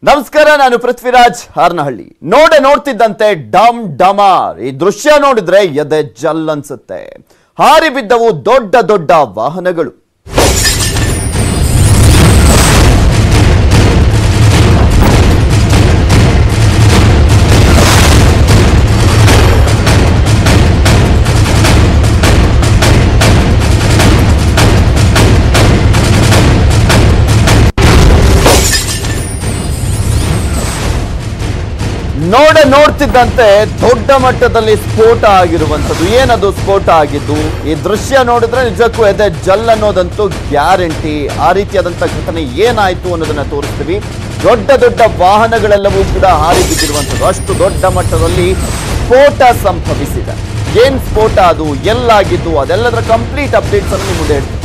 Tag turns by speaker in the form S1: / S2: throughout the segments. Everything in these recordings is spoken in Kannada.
S1: ನಮಸ್ಕಾರ ನಾನು ಪೃಥ್ವಿರಾಜ್ ಹಾರ್ನಹಳ್ಳಿ ನೋಡೆ ನೋಡ್ತಿದ್ದಂತೆ ಡಮ್ ಡಮಾರ್ ಈ ದೃಶ್ಯ ನೋಡಿದ್ರೆ ಎದೆ ಜಲ್ ಅನ್ಸುತ್ತೆ ಹಾರಿ ಬಿದ್ದವು ದೊಡ್ಡ ದೊಡ್ಡ ವಾಹನಗಳು ನೋಡ ನೋಡ್ತಿದ್ದಂತೆ ದೊಡ್ಡ ಮಟ್ಟದಲ್ಲಿ ಸ್ಫೋಟ ಆಗಿರುವಂಥದ್ದು ಏನದು ಸ್ಫೋಟ ಆಗಿದ್ದು ಈ ದೃಶ್ಯ ನೋಡಿದ್ರೆ ನಿಜಕ್ಕೂ ಎದೆ ಜಲ್ ಅನ್ನೋದಂತೂ ಗ್ಯಾರಂಟಿ ಆ ರೀತಿಯಾದಂಥ ಘಟನೆ ಏನಾಯ್ತು ಅನ್ನೋದನ್ನ ತೋರಿಸ್ತೀವಿ ದೊಡ್ಡ ದೊಡ್ಡ ವಾಹನಗಳೆಲ್ಲವೂ ಕೂಡ ಹಾರಿ ಬಿದ್ದಿರುವಂಥದ್ದು ಅಷ್ಟು ದೊಡ್ಡ ಮಟ್ಟದಲ್ಲಿ ಸ್ಫೋಟ ಸಂಭವಿಸಿದೆ ಏನ್ ಸ್ಫೋಟ ಅದು ಎಲ್ಲಾಗಿದ್ದು ಅದೆಲ್ಲದರ ಕಂಪ್ಲೀಟ್ ಅಪ್ಡೇಟ್ಸ್ ಅನ್ನು ನಿಮ್ಮ ಮುಂದೆ ಹೇಳ್ತೀನಿ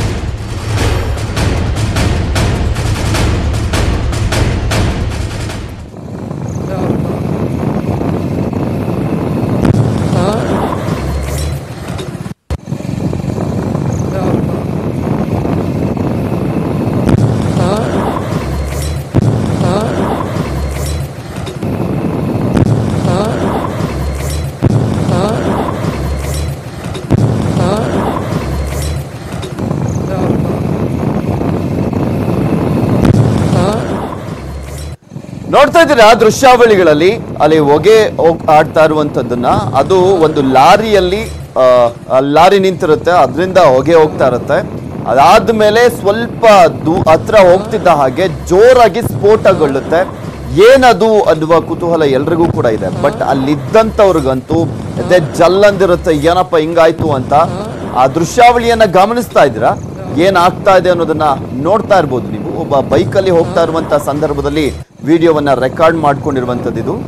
S1: ನೋಡ್ತಾ ಇದ್ದೀರಾ ದೃಶ್ಯಾವಳಿಗಳಲ್ಲಿ ಅಲ್ಲಿ ಹೊಗೆ ಹೋಗ್- ಆಡ್ತಾ ಇರುವಂತದ್ದನ್ನ ಅದು ಒಂದು ಲಾರಿಯಲ್ಲಿ ಆ, ಆ ಲಾರಿ ನಿಂತಿರುತ್ತೆ ಅದರಿಂದ ಹೊಗೆ ಹೋಗ್ತಾ ಇರುತ್ತೆ ಅದಾದ್ಮೇಲೆ ಸ್ವಲ್ಪ ದೂ ಹತ್ರ ಹೋಗ್ತಿದ್ದ ಹಾಗೆ ಜೋರಾಗಿ ಸ್ಫೋಟಗೊಳ್ಳುತ್ತೆ ಏನದು ಅನ್ನುವ ಕುತೂಹಲ ಎಲ್ರಿಗೂ ಕೂಡ ಇದೆ ಬಟ್ ಅಲ್ಲಿದ್ದಂಥವ್ರಿಗಂತೂ ಅದೇ ಜಲ್ಲಂದಿರುತ್ತೆ ಏನಪ್ಪ ಹಿಂಗಾಯ್ತು ಅಂತ ಆ ದೃಶ್ಯಾವಳಿಯನ್ನ ಗಮನಿಸ್ತಾ ಇದ್ದೀರಾ ಏನಾಗ್ತಾ ಇದೆ ಅನ್ನೋದನ್ನ ನೋಡ್ತಾ ಇರ್ಬೋದು ನೀವು ಒಬ್ಬ ಬೈಕಲ್ಲಿ ಹೋಗ್ತಾ ಇರುವಂತ ಸಂದರ್ಭದಲ್ಲಿ ವಿಡಿಯೋವನ್ನ ರೆಕಾರ್ಡ್ ಮಾಡ್ಕೊಂಡಿರುವಂತದ್ದು ಇದು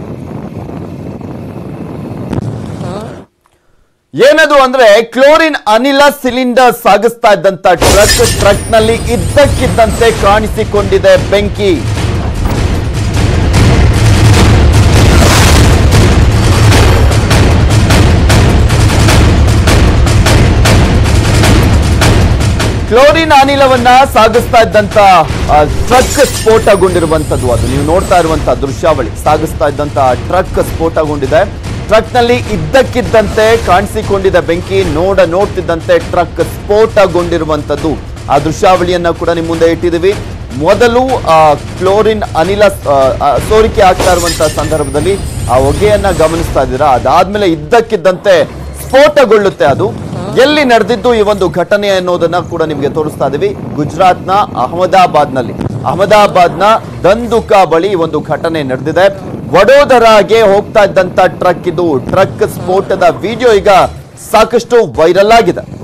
S1: ಏನದು ಅಂದ್ರೆ ಕ್ಲೋರಿನ್ ಅನಿಲ ಸಿಲಿಂಡರ್ ಸಾಗಿಸ್ತಾ ಇದ್ದಂತ ಟ್ರಕ್ ಟ್ರಕ್ ನಲ್ಲಿ ಇದ್ದಕ್ಕಿದ್ದಂತೆ ಕಾಣಿಸಿಕೊಂಡಿದೆ ಬೆಂಕಿ ಕ್ಲೋರಿನ್ ಅನಿಲವನ್ನ ಸಾಗಿಸ್ತಾ ಇದ್ದಂತ ಆ, ಟ್ರಕ್ ಸ್ಫೋಟಗೊಂಡಿರುವಂತದ್ದು ಅದು ನೀವು ನೋಡ್ತಾ ಇರುವಂತ ದೃಶ್ಯಾವಳಿ ಸಾಗಿಸ್ತಾ ಇದ್ದಂತ ಟ್ರಕ್ ಸ್ಫೋಟಗೊಂಡಿದೆ ಟ್ರಕ್ ನಲ್ಲಿ ಇದ್ದಕ್ಕಿದ್ದಂತೆ ಕಾಣಿಸಿಕೊಂಡಿದೆ ಬೆಂಕಿ ನೋಡ ನೋಡ್ತಿದ್ದಂತೆ ಟ್ರಕ್ ಸ್ಫೋಟಗೊಂಡಿರುವಂತದ್ದು ಆ ದೃಶ್ಯಾವಳಿಯನ್ನ ಕೂಡ ನಿಮ್ಮ ಮುಂದೆ ಇಟ್ಟಿದ್ದೀವಿ ಮೊದಲು ಆ ಕ್ಲೋರಿನ್ ಅನಿಲ ಆ, ಆ, ಸೋರಿಕೆ ಆಗ್ತಾ ಇರುವಂತ ಸಂದರ್ಭದಲ್ಲಿ ಆ ಹೊಗೆಯನ್ನ ಗಮನಿಸ್ತಾ ಇದ್ದೀರಾ ಅದಾದ್ಮೇಲೆ ಇದ್ದಕ್ಕಿದ್ದಂತೆ ಸ್ಫೋಟಗೊಳ್ಳುತ್ತೆ ಅದು ಎಲ್ಲಿ ನಡೆದಿದ್ದು ಈ ಒಂದು ಘಟನೆ ಅನ್ನೋದನ್ನ ಕೂಡ ನಿಮಗೆ ತೋರಿಸ್ತಾ ಇದೀವಿ ಗುಜರಾತ್ನ ಅಹಮದಾಬಾದ್ನಲ್ಲಿ ಅಹಮದಾಬಾದ್ನ ದಂದುಕಾ ಬಳಿ ಈ ಒಂದು ಘಟನೆ ನಡೆದಿದೆ ವಡೋದರಾಗೆ ಹೋಗ್ತಾ ಇದ್ದಂತ ಟ್ರಕ್ ಇದು ಟ್ರಕ್ ಸ್ಫೋಟದ ವಿಡಿಯೋ ಈಗ ಸಾಕಷ್ಟು ವೈರಲ್ ಆಗಿದೆ